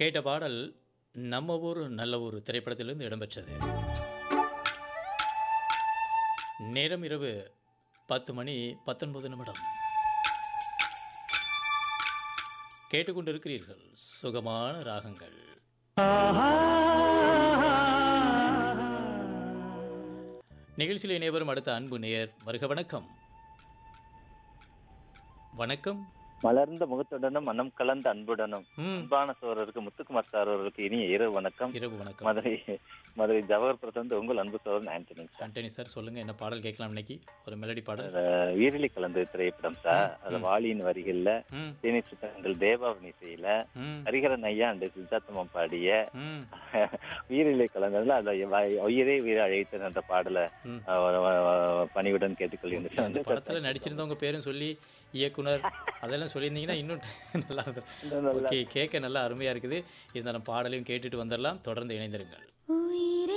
கேட்ட பாடல் நம்ம ஊர் நல்ல ஊர் திரைப்படத்திலிருந்து இடம்பெற்றது நேரம் இரவு பத்து மணி பத்தொன்பது நிமிடம் கேட்டுக்கொண்டிருக்கிறீர்கள் சுகமான ராகங்கள் நிகழ்ச்சியில் இணைவரும் அடுத்த அன்பு நேயர் வருக வணக்கம் வணக்கம் மலர்ந்த முகத்துடனும் மனம் கலந்த அன்புடனும் ம் அன்பான சோழருக்கு முத்துக்குமார் சார் அவர்களுக்கு இனிய இரவு வணக்கம் இரவு வணக்கம் மதுரை மதுரை ஜவஹர்புரத்திலிருந்து உங்கள் அன்பு Cholan Antony sir Antony sir சொல்லுங்க என்ன பாடல் கேட்கலாம் இன்னைக்கு ஒரு மெலடி பாடல் அஹ் வீரலி கலந்து திரைப்படம் சார் அது வாலியின் வரிகள்ல ம் தேனி சித்தங்கள் தேவாவின் இசையில ம் ஹரிஹரன் ஐயா அண்ட் சித்தார்த்தமம் பாடிய ம் வீரலி கலந்ததுல அந்த வ- உயிரே வீர அழைத்தன் என்ற பாடல ம். பணிவுடன் கேட்டுக்கொள்கிறேன் அந்த படத்துல நடிச்சிருந்தவங்க பேரும் சொல்லி இயக்குனர் அதெல்லாம் சொல்லியிருந்தீங்கன்னா இன்னும் நல்லா இருக்கும் ஓகே கேட்க நல்லா அருமையா இருக்குது இருந்தாலும் பாடலையும் கேட்டுட்டு வந்துடலாம் தொடர்ந்து இணைந்திருங்கள் ஊ